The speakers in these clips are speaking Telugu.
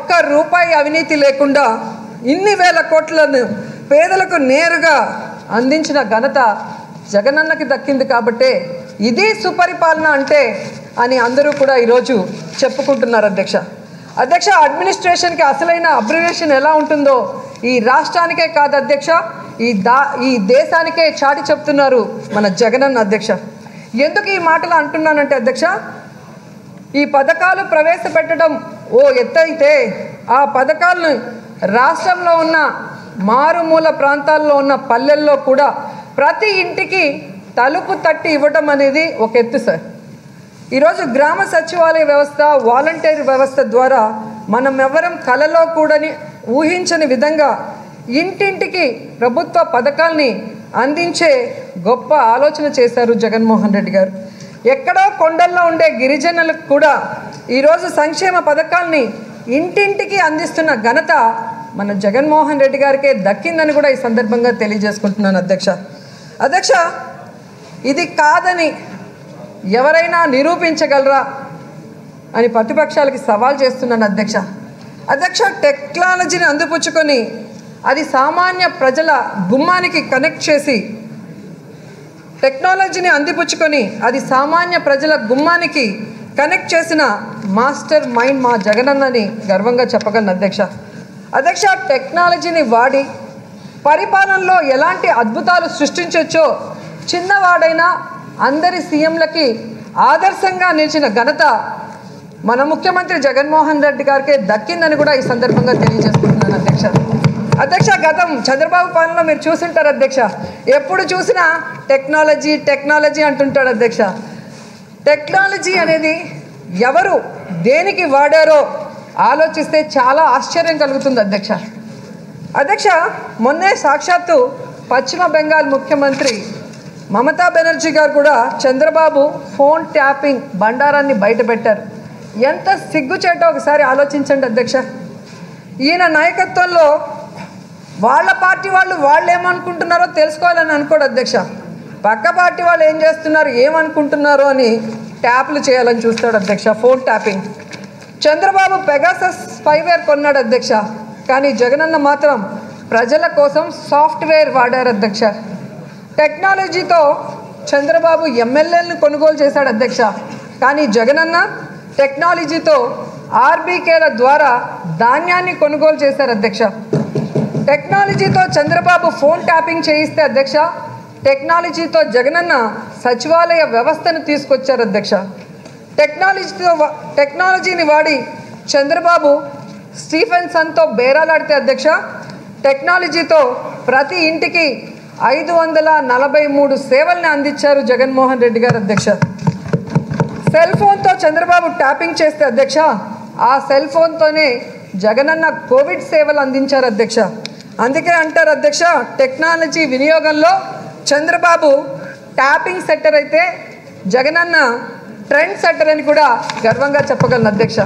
ఒక్క రూపాయి అవినీతి లేకుండా ఇన్ని వేల కోట్లను పేదలకు నేరుగా అందించిన ఘనత జగనన్నకి దక్కింది కాబట్టే ఇది సుపరిపాలన అంటే అని అందరూ కూడా ఈరోజు చెప్పుకుంటున్నారు అధ్యక్ష అధ్యక్ష అడ్మినిస్ట్రేషన్కి అసలైన అబ్రివేషన్ ఎలా ఉంటుందో ఈ రాష్ట్రానికే కాదు అధ్యక్ష ఈ దా ఈ దేశానికే చాటి చెప్తున్నారు మన జగనన్న అధ్యక్ష ఎందుకు ఈ మాటలు అంటున్నానంటే అధ్యక్ష ఈ పథకాలు ప్రవేశపెట్టడం ఓ ఎత్తైతే ఆ పథకాలను రాష్ట్రంలో ఉన్న మారుమూల ప్రాంతాల్లో ఉన్న పల్లెల్లో కూడా ప్రతి ఇంటికి తలుపు తట్టి ఇవ్వడం అనేది ఒక ఎత్తు సార్ ఈరోజు గ్రామ సచివాలయ వ్యవస్థ వాలంటీర్ వ్యవస్థ ద్వారా మనం ఎవరం కలలో కూడని ఊహించని విధంగా ఇంటింటికి ప్రభుత్వ పథకాల్ని అందించే గొప్ప ఆలోచన చేశారు జగన్మోహన్ రెడ్డి గారు ఎక్కడో కొండల్లో ఉండే గిరిజనులకు కూడా ఈరోజు సంక్షేమ పథకాల్ని ఇంటింటికి అందిస్తున్న ఘనత మన జగన్మోహన్ రెడ్డి గారికే దక్కిందని కూడా ఈ సందర్భంగా తెలియజేసుకుంటున్నాను అధ్యక్ష అధ్యక్ష ఇది కాదని ఎవరైనా నిరూపించగలరా అని ప్రతిపక్షాలకి సవాల్ చేస్తున్నాను అధ్యక్ష అధ్యక్ష టెక్నాలజీని అందిపుచ్చుకొని అది సామాన్య ప్రజల గుమ్మానికి కనెక్ట్ చేసి టెక్నాలజీని అందిపుచ్చుకొని అది సామాన్య ప్రజల గుమ్మానికి కనెక్ట్ చేసిన మాస్టర్ మైండ్ మా జగనన్నని గర్వంగా చెప్పగలను అధ్యక్ష అధ్యక్ష టెక్నాలజీని వాడి పరిపాలనలో ఎలాంటి అద్భుతాలు సృష్టించవచ్చో చిన్నవాడైనా అందరి సీఎంలకి ఆదర్శంగా నిలిచిన ఘనత మన ముఖ్యమంత్రి జగన్మోహన్ రెడ్డి గారికే దక్కిందని కూడా ఈ సందర్భంగా తెలియజేసుకుంటున్నాను అధ్యక్ష అధ్యక్ష గతం చంద్రబాబు పాలనలో మీరు చూసుంటారు అధ్యక్ష ఎప్పుడు చూసినా టెక్నాలజీ టెక్నాలజీ అంటుంటాడు అధ్యక్ష టెక్నాలజీ అనేది ఎవరు దేనికి వాడారో ఆలోచిస్తే చాలా ఆశ్చర్యం కలుగుతుంది అధ్యక్ష అధ్యక్ష మొన్నే సాక్షాత్తు పశ్చిమ బెంగాల్ ముఖ్యమంత్రి మమతా బెనర్జీ గారు కూడా చంద్రబాబు ఫోన్ ట్యాపింగ్ బండారాన్ని బయటపెట్టారు ఎంత సిగ్గుచేటో ఒకసారి ఆలోచించండి అధ్యక్ష ఈయన నాయకత్వంలో వాళ్ళ పార్టీ వాళ్ళు వాళ్ళు ఏమనుకుంటున్నారో తెలుసుకోవాలని అనుకోడు అధ్యక్ష పక్క పార్టీ వాళ్ళు ఏం చేస్తున్నారు ఏమనుకుంటున్నారో అని ట్యాప్లు చేయాలని చూస్తాడు అధ్యక్ష phone tapping Chandrababu Pegasus spyware కొన్నాడు అధ్యక్ష కానీ జగనన్న మాత్రం ప్రజల కోసం సాఫ్ట్వేర్ వాడారు అధ్యక్ష టెక్నాలజీతో చంద్రబాబు ఎమ్మెల్యేలను కొనుగోలు చేశాడు అధ్యక్ష కానీ జగనన్న టెక్నాలజీతో ఆర్బీకేల ద్వారా ధాన్యాన్ని కొనుగోలు చేశారు అధ్యక్ష టెక్నాలజీతో చంద్రబాబు ఫోన్ ట్యాపింగ్ చేయిస్తే అధ్యక్ష టెక్నాలజీతో జగనన్న సచివాలయ వ్యవస్థను తీసుకొచ్చారు అధ్యక్ష టెక్నాలజీతో వా- టెక్నాలజీని వాడి చంద్రబాబు స్టీఫెన్సన్తో బేరాలాడితే అధ్యక్ష టెక్నాలజీతో ప్రతి ఇంటికి ఐదు వందల నలభై మూడు సేవల్ని అందించారు జగన్మోహన్ రెడ్డి గారు అధ్యక్ష సెల్ ఫోన్తో చంద్రబాబు ట్యాపింగ్ చేస్తే అధ్యక్ష ఆ సెల్ ఫోన్తోనే జగనన్న కోవిడ్ సేవలు అందించారు అధ్యక్ష అందుకే అంటారు అధ్యక్ష టెక్నాలజీ వినియోగంలో చంద్రబాబు ట్యాపింగ్ సెట్టర్ అయితే జగనన్న ట్రెండ్ సెట్టర్ అని కూడా గర్వంగా చెప్పగలను అధ్యక్ష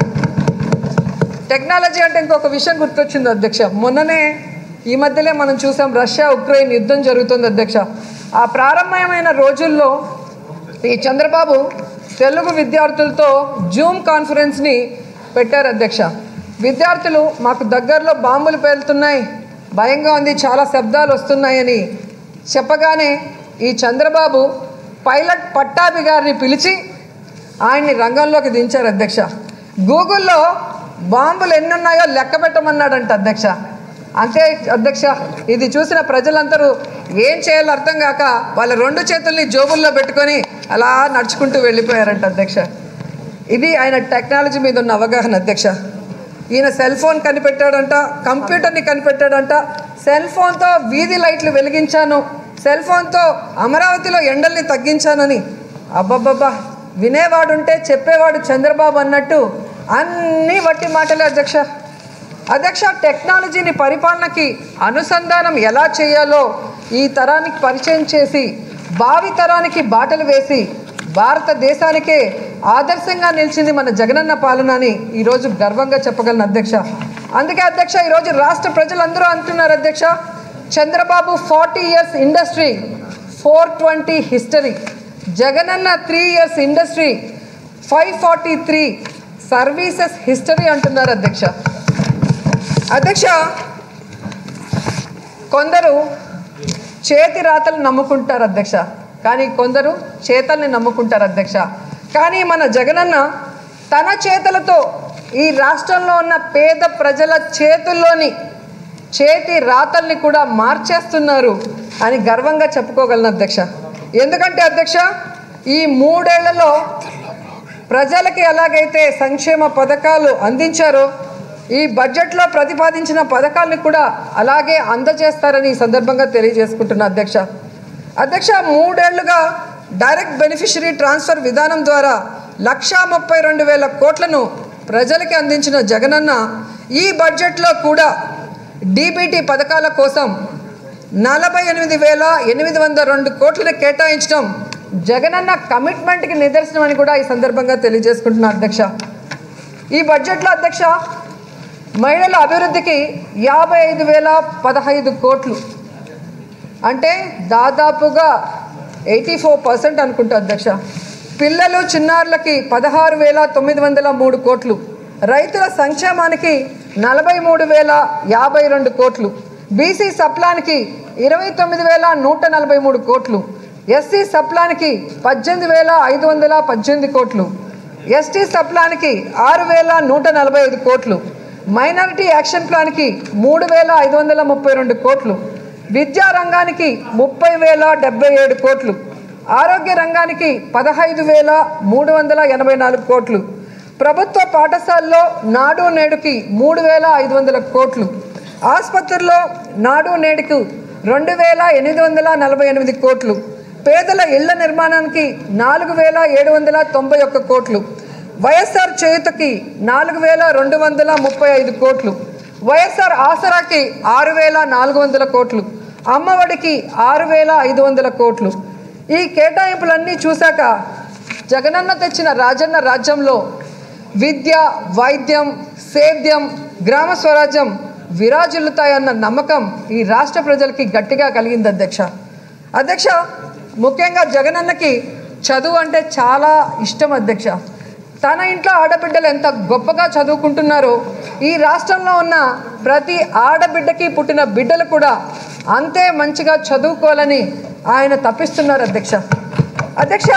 టెక్నాలజీ అంటే ఇంకొక విషయం గుర్తొచ్చింది అధ్యక్ష మొన్ననే ఈ మధ్యలో మనం చూసాం రష్యా ఉక్రెయిన్ యుద్ధం జరుగుతుంది అధ్యక్ష ఆ ప్రారంభమైన రోజుల్లో ఈ చంద్రబాబు తెలుగు విద్యార్థులతో జూమ్ కాన్ఫరెన్స్ని పెట్టారు అధ్యక్ష విద్యార్థులు మాకు దగ్గరలో బాంబులు పేలుతున్నాయి భయంగా ఉంది చాలా శబ్దాలు వస్తున్నాయని చెప్పగానే ఈ చంద్రబాబు పైలట్ పట్టాభి గారిని పిలిచి ఆయన్ని రంగంలోకి దించారు అధ్యక్ష గూగుల్లో బాంబులు ఎన్ని ఉన్నాయో లెక్క పెట్టమన్నాడంట అధ్యక్ష అంతే అధ్యక్ష ఇది చూసిన ప్రజలందరూ ఏం చేయాలో అర్థం కాక వాళ్ళ రెండు చేతుల్ని జోబుల్లో పెట్టుకొని అలా నడుచుకుంటూ వెళ్ళిపోయారంట అధ్యక్ష ఇది ఆయన టెక్నాలజీ మీద ఉన్న అవగాహన అధ్యక్ష ఈయన సెల్ ఫోన్ కనిపెట్టాడంట కంప్యూటర్ని కనిపెట్టాడంట సెల్ ఫోన్తో వీధి లైట్లు వెలిగించాను సెల్ ఫోన్తో అమరావతిలో ఎండల్ని తగ్గించానని అబ్బబ్బబ్బా వినేవాడుంటే చెప్పేవాడు చంద్రబాబు అన్నట్టు అన్నీ వట్టి మాటలే అధ్యక్ష అధ్యక్ష టెక్నాలజీని పరిపాలనకి అనుసంధానం ఎలా చేయాలో ఈ తరానికి పరిచయం చేసి భావి తరానికి బాటలు వేసి భారతదేశానికే ఆదర్శంగా నిలిచింది మన జగనన్న పాలన అని ఈరోజు గర్వంగా చెప్పగలను అధ్యక్ష అందుకే అధ్యక్ష ఈరోజు రాష్ట్ర ప్రజలందరూ అంటున్నారు అధ్యక్ష Chandrababu forty years industry four twenty history Jagananna three years industry five forty three services history అంటున్నారు అధ్యక్ష అధ్యక్ష కొందరు చేతి రాతలు నమ్ముకుంటారు అధ్యక్ష కానీ కొందరు చేతల్ని నమ్ముకుంటారు అధ్యక్ష కానీ మన జగనన్న తన చేతులతో ఈ రాష్ట్రంలో ఉన్న పేద ప్రజల చేతుల్లోని చేతి రాతల్ని కూడా మార్చేస్తున్నారు అని గర్వంగా చెప్పుకోగలను అధ్యక్ష ఎందుకంటే అధ్యక్ష ఈ మూడేళ్లలో ప్రజలకి ఎలాగైతే సంక్షేమ పథకాలు అందించారో ఈ బడ్జెట్లో ప్రతిపాదించిన పథకాలను కూడా అలాగే అందజేస్తారని ఈ సందర్భంగా తెలియజేసుకుంటున్నా అధ్యక్ష అధ్యక్ష మూడేళ్లుగా డైరెక్ట్ బెనిఫిషరీ ట్రాన్స్ఫర్ విధానం ద్వారా లక్షా ముప్పై రెండు వేల కోట్లను ప్రజలకి అందించిన జగనన్న ఈ బడ్జెట్లో కూడా డీబీటీ పథకాల కోసం నలభై ఎనిమిది వేల ఎనిమిది వందల రెండు కోట్లను కేటాయించడం జగనన్న కమిట్మెంట్కి నిదర్శనం అని కూడా ఈ సందర్భంగా తెలియజేసుకుంటున్నా అధ్యక్ష ఈ బడ్జెట్లో అధ్యక్ష మహిళల అభివృద్ధికి యాభై ఐదు వేల పదహైదు కోట్లు అంటే దాదాపుగా ఎయిటీ ఫోర్ పర్సెంట్ అనుకుంటా అధ్యక్ష పిల్లలు చిన్నారులకి పదహారు వేల తొమ్మిది వందల మూడు కోట్లు రైతుల సంక్షేమానికి నలభై మూడు వేల యాభై రెండు కోట్లు బీసీ సప్లానికి ఇరవై తొమ్మిది వేల నూట నలభై మూడు కోట్లు ఎస్సీ సప్లానికి పద్దెనిమిది వేల ఐదు వందల పద్దెనిమిది కోట్లు ఎస్టీ సప్లానికి ఆరు వేల నూట నలభై ఐదు కోట్లు మైనారిటీ యాక్షన్ ప్లాన్కి మూడు వేల ఐదు వందల ముప్పై రెండు కోట్లు విద్యా రంగానికి ముప్పై వేల డెబ్బై ఏడు కోట్లు ఆరోగ్య రంగానికి పదహైదు వేల మూడు వందల ఎనభై నాలుగు కోట్లు ప్రభుత్వ పాఠశాలలో నాడు నేడుకి మూడు వేల ఐదు వందల కోట్లు ఆసుపత్రుల్లో నాడు నేడుకు రెండు వేల ఎనిమిది వందల నలభై ఎనిమిది కోట్లు పేదల ఇళ్ల నిర్మాణానికి నాలుగు వేల ఏడు వందల తొంభై ఒక్క కోట్లు వైఎస్ఆర్ చేయుతకి నాలుగు వేల రెండు వందల ముప్పై ఐదు కోట్లు వైఎస్ఆర్ ఆసరాకి ఆరు వేల నాలుగు వందల కోట్లు అమ్మఒడికి ఆరు వేల ఐదు వందల కోట్లు ఈ కేటాయింపులన్నీ చూశాక జగనన్న తెచ్చిన రాజన్న రాజ్యంలో విద్య వైద్యం సేద్యం గ్రామ స్వరాజ్యం విరాజిల్లుతాయన్న నమ్మకం ఈ రాష్ట్ర ప్రజలకి గట్టిగా కలిగింది అధ్యక్ష అధ్యక్ష ముఖ్యంగా జగనన్నకి చదువు అంటే చాలా ఇష్టం అధ్యక్ష తన ఇంట్లో ఆడబిడ్డలు ఎంత గొప్పగా చదువుకుంటున్నారో ఈ రాష్ట్రంలో ఉన్న ప్రతి ఆడబిడ్డకి పుట్టిన బిడ్డలు కూడా అంతే మంచిగా చదువుకోవాలని ఆయన తప్పిస్తున్నారు అధ్యక్ష అధ్యక్ష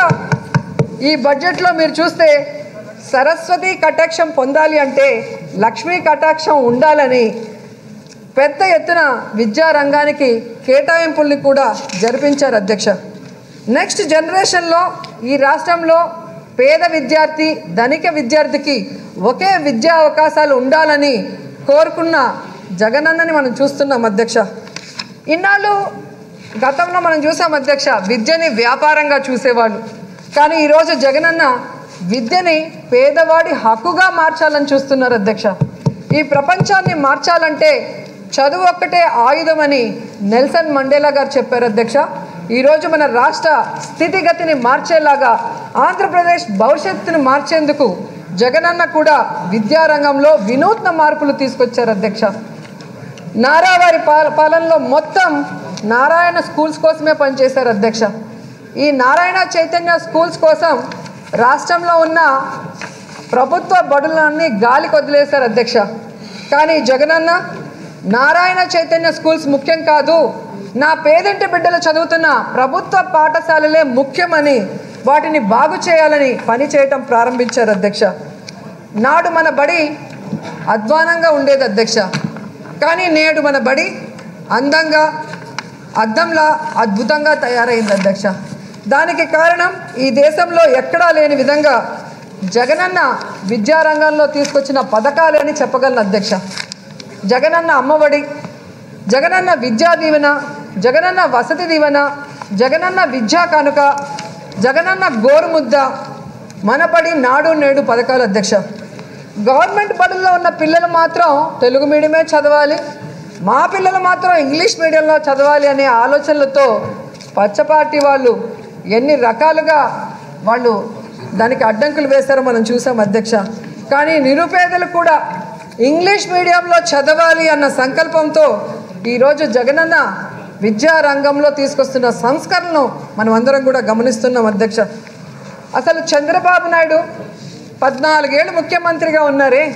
ఈ బడ్జెట్లో మీరు చూస్తే సరస్వతి కటాక్షం పొందాలి అంటే లక్ష్మీ కటాక్షం ఉండాలని పెద్ద ఎత్తున విద్యా రంగానికి కేటాయింపుల్ని కూడా జరిపించారు అధ్యక్ష నెక్స్ట్ జనరేషన్లో ఈ రాష్ట్రంలో పేద విద్యార్థి ధనిక విద్యార్థికి ఒకే విద్యా అవకాశాలు ఉండాలని కోరుకున్న జగనన్నని మనం చూస్తున్నాం అధ్యక్ష ఇన్నాళ్ళు గతంలో మనం చూసాం అధ్యక్ష విద్యని వ్యాపారంగా చూసేవాళ్ళు కానీ ఈరోజు జగనన్న విద్యని పేదవాడి హక్కుగా మార్చాలని చూస్తున్నారు అధ్యక్ష ఈ ప్రపంచాన్ని మార్చాలంటే చదువు ఒక్కటే ఆయుధమని నెల్సన్ మండేలా గారు చెప్పారు అధ్యక్ష ఈరోజు మన రాష్ట్ర స్థితిగతిని మార్చేలాగా ఆంధ్రప్రదేశ్ భవిష్యత్తును మార్చేందుకు జగనన్న కూడా విద్యారంగంలో వినూత్న మార్పులు తీసుకొచ్చారు అధ్యక్ష నారా వారి పాల పాలనలో మొత్తం నారాయణ స్కూల్స్ కోసమే పనిచేశారు అధ్యక్ష ఈ నారాయణ చైతన్య స్కూల్స్ కోసం రాష్ట్రంలో ఉన్న ప్రభుత్వ బడులన్నీ గాలికి వదిలేశారు అధ్యక్ష కానీ జగనన్న నారాయణ చైతన్య స్కూల్స్ ముఖ్యం కాదు నా పేదంటి బిడ్డలు చదువుతున్న ప్రభుత్వ పాఠశాలలే ముఖ్యమని వాటిని బాగు చేయాలని పని చేయటం ప్రారంభించారు అధ్యక్ష నాడు మన బడి అధ్వానంగా ఉండేది అధ్యక్ష కానీ నేడు మన బడి అందంగా అద్దంలా అద్భుతంగా తయారైంది అధ్యక్ష దానికి కారణం ఈ దేశంలో ఎక్కడా లేని విధంగా జగనన్న విద్యారంగంలో తీసుకొచ్చిన పథకాలని చెప్పగలను అధ్యక్ష జగనన్న అమ్మఒడి జగనన్న విద్యా దీవెన జగనన్న వసతి దీవెన జగనన్న విద్యా కానుక జగనన్న గోరుముద్ద మనబడి నాడు నేడు పథకాలు అధ్యక్ష గవర్నమెంట్ బడుల్లో ఉన్న పిల్లలు మాత్రం తెలుగు మీడియమే చదవాలి మా పిల్లలు మాత్రం ఇంగ్లీష్ మీడియంలో చదవాలి అనే ఆలోచనలతో పచ్చ పార్టీ వాళ్ళు ఎన్ని రకాలుగా వాళ్ళు దానికి అడ్డంకులు వేశారో మనం చూసాం అధ్యక్ష కానీ నిరుపేదలు కూడా ఇంగ్లీష్ మీడియంలో చదవాలి అన్న సంకల్పంతో ఈరోజు జగనన్న విద్యా రంగంలో తీసుకొస్తున్న సంస్కరణను మనం అందరం కూడా గమనిస్తున్నాం అధ్యక్ష అసలు చంద్రబాబు నాయుడు పద్నాలుగేళ్ళు ముఖ్యమంత్రిగా ఉన్నారే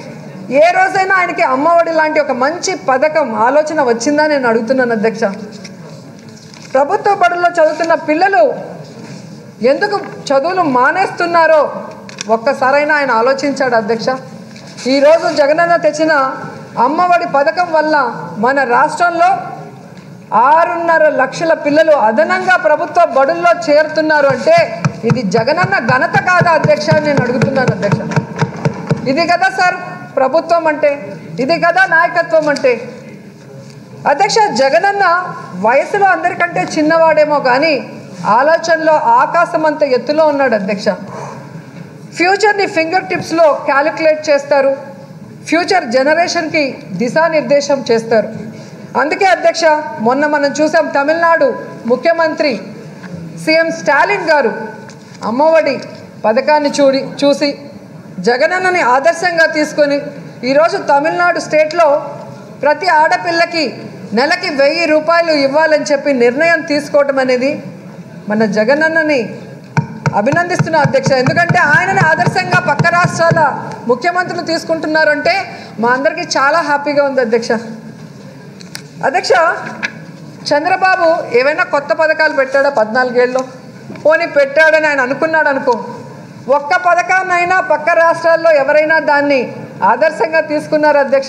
ఏ రోజైనా ఆయనకి అమ్మఒడి లాంటి ఒక మంచి పథకం ఆలోచన వచ్చిందా నేను అడుగుతున్నాను అధ్యక్ష ప్రభుత్వ బడుల్లో చదువుతున్న పిల్లలు ఎందుకు చదువులు మానేస్తున్నారో ఒక్కసారైనా ఆయన ఆలోచించాడు అధ్యక్ష ఈరోజు జగనన్న తెచ్చిన అమ్మఒడి పథకం వల్ల మన రాష్ట్రంలో ఆరున్నర లక్షల పిల్లలు అదనంగా ప్రభుత్వ బడుల్లో చేరుతున్నారు అంటే ఇది జగనన్న ఘనత కాదా అధ్యక్ష అని నేను అడుగుతున్నాను అధ్యక్ష ఇది కదా సార్ ప్రభుత్వం అంటే ఇది కదా నాయకత్వం అంటే అధ్యక్ష జగనన్న వయసులో అందరికంటే చిన్నవాడేమో కానీ ఆలోచనలో ఆకాశం అంత ఎత్తులో ఉన్నాడు అధ్యక్ష ఫ్యూచర్ని ఫింగర్ టిప్స్లో క్యాలిక్యులేట్ చేస్తారు ఫ్యూచర్ జనరేషన్కి దిశానిర్దేశం చేస్తారు అందుకే అధ్యక్ష మొన్న మనం చూసాం తమిళనాడు ముఖ్యమంత్రి సీఎం స్టాలిన్ గారు అమ్మఒడి పథకాన్ని చూడి చూసి జగనన్నని ఆదర్శంగా తీసుకొని ఈరోజు తమిళనాడు స్టేట్లో ప్రతి ఆడపిల్లకి నెలకి వెయ్యి రూపాయలు ఇవ్వాలని చెప్పి నిర్ణయం తీసుకోవటం అనేది మన జగనన్నని అభినందిస్తున్నా అధ్యక్ష ఎందుకంటే ఆయనని ఆదర్శంగా పక్క రాష్ట్రాల ముఖ్యమంత్రులు తీసుకుంటున్నారంటే మా అందరికీ చాలా హ్యాపీగా ఉంది అధ్యక్ష అధ్యక్ష చంద్రబాబు ఏవైనా కొత్త పథకాలు పెట్టాడా పద్నాలుగేళ్ళలో పోనీ పెట్టాడని ఆయన అనుకున్నాడు అనుకో ఒక్క పథకాన్నైనా పక్క రాష్ట్రాల్లో ఎవరైనా దాన్ని ఆదర్శంగా తీసుకున్నారు అధ్యక్ష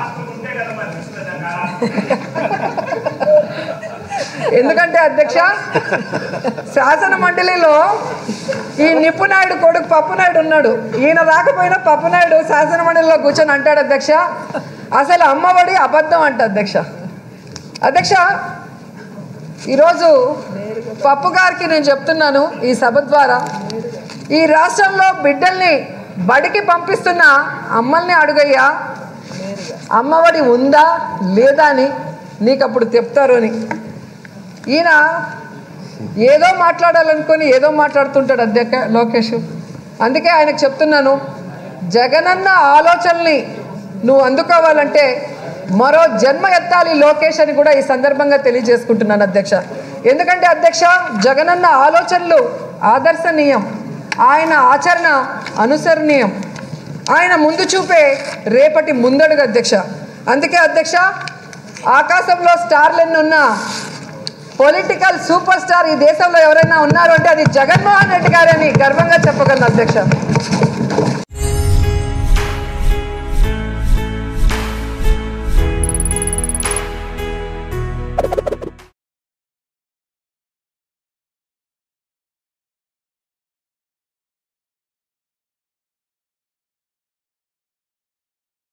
ఎందుకంటే అధ్యక్ష శాసన మండలిలో ఈ నిప్పునాయుడు కొడుకు పప్పునాయుడు ఉన్నాడు ఈయన రాకపోయినా పప్పునాయుడు శాసన మండలిలో కూర్చొని అంటాడు అధ్యక్ష అసలు అమ్మఒడి అబద్ధం అంట అధ్యక్ష అధ్యక్ష ఈరోజు పప్పు గారికి నేను చెప్తున్నాను ఈ సభ ద్వారా ఈ రాష్ట్రంలో బిడ్డల్ని బడికి పంపిస్తున్న అమ్మల్ని అడుగయ్యా అమ్మఒడి ఉందా లేదా అని నీకు అప్పుడు చెప్తారు అని ఈయన ఏదో మాట్లాడాలనుకొని ఏదో మాట్లాడుతుంటాడు అధ్యక్ష లోకేష్ అందుకే ఆయనకు చెప్తున్నాను జగనన్న ఆలోచనల్ని నువ్వు అందుకోవాలంటే మరో జన్మ ఎత్తాలి లోకేష్ అని కూడా ఈ సందర్భంగా తెలియజేసుకుంటున్నాను అధ్యక్ష ఎందుకంటే అధ్యక్ష జగనన్న ఆలోచనలు ఆదర్శనీయం ఆయన ఆచరణ అనుసరణీయం ఆయన ముందు చూపే రేపటి ముందడుగు అధ్యక్ష అందుకే అధ్యక్ష ఆకాశంలో స్టార్లు ఎన్ని ఉన్నా పొలిటికల్ సూపర్ స్టార్ ఈ దేశంలో ఎవరైనా ఉన్నారు అంటే అది జగన్మోహన్ రెడ్డి గారని గర్వంగా చెప్పగలను అధ్యక్ష